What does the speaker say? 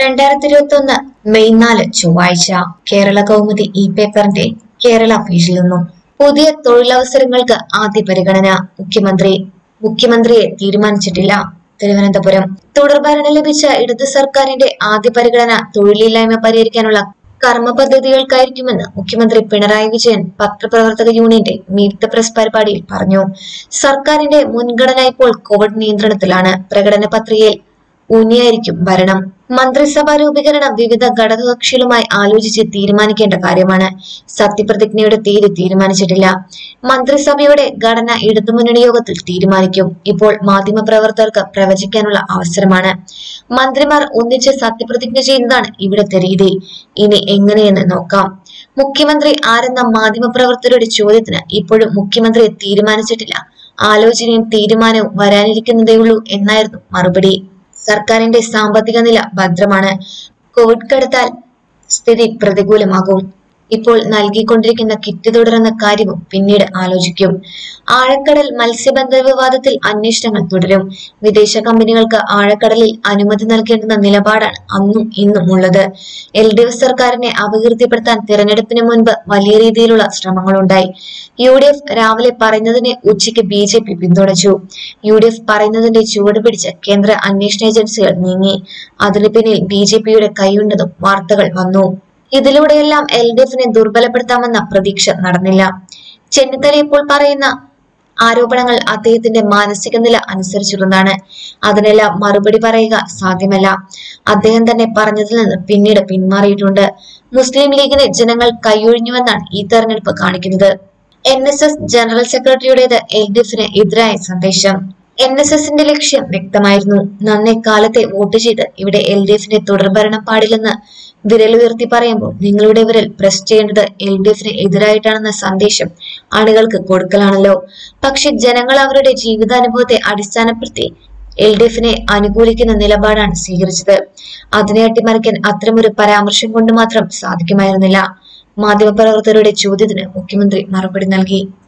രണ്ടായിരത്തി ഇരുപത്തി ഒന്ന് മെയ് നാല് ചൊവ്വാഴ്ച കേരള കൗമുദി ഇ പേപ്പറിന്റെ കേരള പേജിൽ നിന്നും പുതിയ തൊഴിലവസരങ്ങൾക്ക് ആദ്യ പരിഗണന മുഖ്യമന്ത്രി മുഖ്യമന്ത്രിയെ തീരുമാനിച്ചിട്ടില്ല തിരുവനന്തപുരം തുടർഭരണം ലഭിച്ച ഇടത് സർക്കാരിന്റെ ആദ്യ പരിഗണന തൊഴിലില്ലായ്മ പരിഹരിക്കാനുള്ള കർമ്മ പദ്ധതികൾക്കായിരിക്കുമെന്ന് മുഖ്യമന്ത്രി പിണറായി വിജയൻ പത്രപ്രവർത്തക യൂണിയന്റെ മീറ്റ് ദ പ്രസ് പരിപാടിയിൽ പറഞ്ഞു സർക്കാരിന്റെ മുൻഗണന ഇപ്പോൾ കോവിഡ് നിയന്ത്രണത്തിലാണ് പ്രകടന പത്രികയിൽ ഊന്നിയായിരിക്കും ഭരണം മന്ത്രിസഭാ രൂപീകരണം വിവിധ ഘടകകക്ഷികളുമായി ആലോചിച്ച് തീരുമാനിക്കേണ്ട കാര്യമാണ് സത്യപ്രതിജ്ഞയുടെ തീയതി തീരുമാനിച്ചിട്ടില്ല മന്ത്രിസഭയുടെ ഘടന ഇടതുമുന്നണി യോഗത്തിൽ തീരുമാനിക്കും ഇപ്പോൾ മാധ്യമപ്രവർത്തകർക്ക് പ്രവചിക്കാനുള്ള അവസരമാണ് മന്ത്രിമാർ ഒന്നിച്ച് സത്യപ്രതിജ്ഞ ചെയ്യുന്നതാണ് ഇവിടുത്തെ രീതി ഇനി എങ്ങനെയെന്ന് നോക്കാം മുഖ്യമന്ത്രി ആരെന്ന മാധ്യമപ്രവർത്തകരുടെ ചോദ്യത്തിന് ഇപ്പോഴും മുഖ്യമന്ത്രിയെ തീരുമാനിച്ചിട്ടില്ല ആലോചനയും തീരുമാനവും വരാനിരിക്കുന്നതേയുള്ളൂ എന്നായിരുന്നു മറുപടി സർക്കാരിന്റെ സാമ്പത്തിക നില ഭദ്രമാണ് കോവിഡ് കടുത്താൽ സ്ഥിതി പ്രതികൂലമാകും ഇപ്പോൾ നൽകിക്കൊണ്ടിരിക്കുന്ന കിറ്റ് തുടരുന്ന കാര്യവും പിന്നീട് ആലോചിക്കും ആഴക്കടൽ മത്സ്യബന്ധന വിവാദത്തിൽ അന്വേഷണങ്ങൾ തുടരും വിദേശ കമ്പനികൾക്ക് ആഴക്കടലിൽ അനുമതി നൽകേണ്ടുന്ന നിലപാടാണ് അന്നും ഇന്നും ഉള്ളത് എൽ ഡി എഫ് സർക്കാരിനെ അപകീർത്തിപ്പെടുത്താൻ തിരഞ്ഞെടുപ്പിന് മുൻപ് വലിയ രീതിയിലുള്ള ശ്രമങ്ങളുണ്ടായി യു ഡി എഫ് രാവിലെ പറയുന്നതിനെ ഉച്ചയ്ക്ക് ബി ജെ പി പിന്തുണച്ചു യു ഡി എഫ് പറയുന്നതിന്റെ ചുവട് പിടിച്ച് കേന്ദ്ര അന്വേഷണ ഏജൻസികൾ നീങ്ങി അതിനു പിന്നിൽ ബി ജെ പിയുടെ കൈയുണ്ടെന്നും വാർത്തകൾ വന്നു ഇതിലൂടെയെല്ലാം എൽ ഡി എഫിനെ ദുർബലപ്പെടുത്താമെന്ന പ്രതീക്ഷ നടന്നില്ല ചെന്നിത്തല ഇപ്പോൾ പറയുന്ന ആരോപണങ്ങൾ അദ്ദേഹത്തിന്റെ മാനസിക നില അനുസരിച്ചുള്ളതാണ് അതിനെല്ലാം മറുപടി പറയുക സാധ്യമല്ല അദ്ദേഹം തന്നെ പറഞ്ഞതിൽ നിന്ന് പിന്നീട് പിന്മാറിയിട്ടുണ്ട് മുസ്ലിം ലീഗിനെ ജനങ്ങൾ കൈയൊഴിഞ്ഞുവെന്നാണ് ഈ തെരഞ്ഞെടുപ്പ് കാണിക്കുന്നത് എൻ എസ് എസ് ജനറൽ സെക്രട്ടറിയുടേത് എൽ ഡി എഫിന് എതിരായ സന്ദേശം എൻ എസ് എസിന്റെ ലക്ഷ്യം വ്യക്തമായിരുന്നു നന്നേ കാലത്തെ വോട്ട് ചെയ്ത് ഇവിടെ എൽ ഡി എഫിന്റെ തുടർഭരണം പാടില്ലെന്ന് വിരലുയർത്തി പറയുമ്പോൾ നിങ്ങളുടെ വിരൽ പ്രസ് ചെയ്യേണ്ടത് എൽ ഡി എഫിന് എതിരായിട്ടാണെന്ന സന്ദേശം അണികൾക്ക് കൊടുക്കലാണല്ലോ പക്ഷെ ജനങ്ങൾ അവരുടെ ജീവിതാനുഭവത്തെ അടിസ്ഥാനപ്പെടുത്തി എൽ ഡി എഫിനെ അനുകൂലിക്കുന്ന നിലപാടാണ് സ്വീകരിച്ചത് അതിനെ അട്ടിമറിക്കാൻ അത്തരമൊരു പരാമർശം കൊണ്ട് മാത്രം സാധിക്കുമായിരുന്നില്ല മാധ്യമപ്രവർത്തകരുടെ ചോദ്യത്തിന് മുഖ്യമന്ത്രി മറുപടി നൽകി